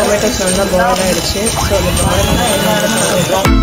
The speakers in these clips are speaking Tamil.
டொமேட்டோஸ் நல்லா பாயில் ஆகிடுச்சு ஸோ அது பாயில் எல்லா இடமும் கொஞ்சம்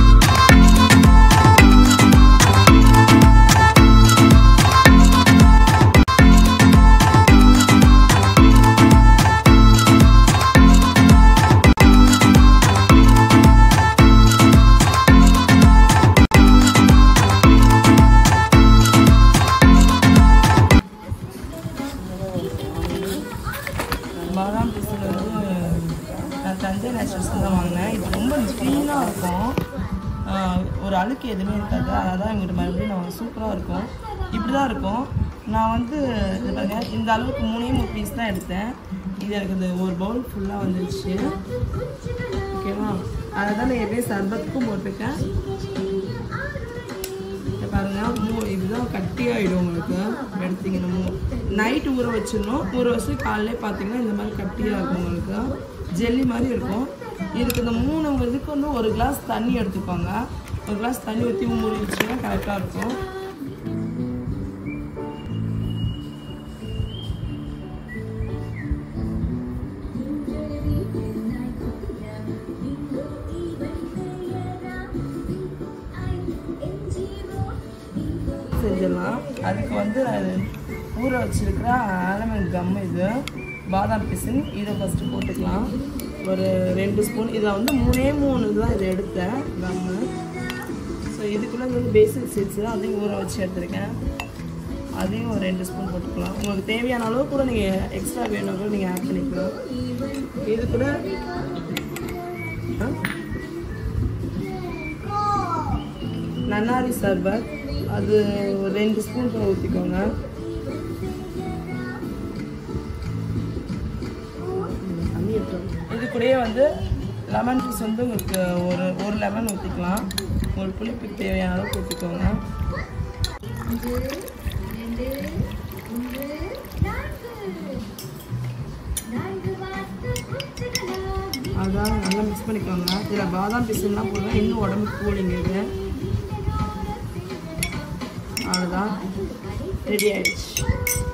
பாதாம் பிசில் வந்து நான் தஞ்சை நேச்சுரல்ஸ் தான் வாங்கினேன் இது ரொம்ப க்ளீனாக இருக்கும் ஆஹ் ஒரு அழுக்கு எதுவுமே இருக்காது அதான் எங்கிட்ட மறுபடியும் நான் சூப்பராக இருக்கும் இப்படி தான் இருக்கும் நான் வந்து இது பாருங்க இந்த அளவுக்கு மூணே மூணு பீஸ் தான் எடுத்தேன் இது எனக்கு இந்த ஒரு பவுல் ஃபுல்லாக வந்துருச்சு ஓகேவா அதை தான் நான் எப்படியும் சர்பத்துக்கும் போட்டிருக்கேன் இங்க பாருங்க மூ இதுதான் கட்டி ஆகிடும் உங்களுக்கு எடுத்தீங்கன்னா மூ நைட்டு ஊற வச்சிடணும் ஊற வச்சு காலையிலே பார்த்தீங்கன்னா இந்த மாதிரி கட்டியாக இருக்கும் உங்களுக்கு ஜெல்லி மாதிரி இருக்கும் இதுக்கு இந்த மூணு இதுக்கு வந்து ஒரு கிளாஸ் தண்ணி எடுத்துக்கோங்க ஒரு கிளாஸ் தண்ணி ஊற்றி மூடி வச்சிங்கன்னா கரெக்டாக இருக்கும் செஞ்சிடலாம் அதுக்கு வந்து அது ஊற வச்சிருக்கிற ஆலமண்ட் கம் இது பாதாம் பிசின் இதை ஃபஸ்ட்டு போட்டுக்கலாம் ஒரு ரெண்டு ஸ்பூன் இதை வந்து மூணே மூணு தான் இதை எடுத்தேன் கம்மு ஸோ இதுக்குள்ளே வந்து பேசிக் சீட்ஸ் அதையும் ஊற வச்சு எடுத்திருக்கேன் அதையும் ஒரு ரெண்டு ஸ்பூன் போட்டுக்கலாம் உங்களுக்கு தேவையான அளவு கூட நீங்கள் எக்ஸ்ட்ரா வேணும் கூட நீங்கள் ஆட் பண்ணிக்கலாம் இது கூட ஆ? நன்னாரி சர்பத் அது ஒரு ரெண்டு ஸ்பூன் கூட ஊற்றிக்கோங்க இது கூடயே வந்து லெமன் ஜூஸ் வந்து உங்களுக்கு ஒரு ஒரு லெமன் ஊற்றிக்கலாம் உங்களுக்கு புளிப்புக்கு தேவையான அளவுக்கு ஊற்றிக்கோங்க அதான் நல்லா மிக்ஸ் பண்ணிக்கோங்க இதில் பாதாம் பிசுலாம் போடுவேன் இன்னும் உடம்புக்கு கூலிங் இது அவ்வளோதான் ரெடி ஆயிடுச்சு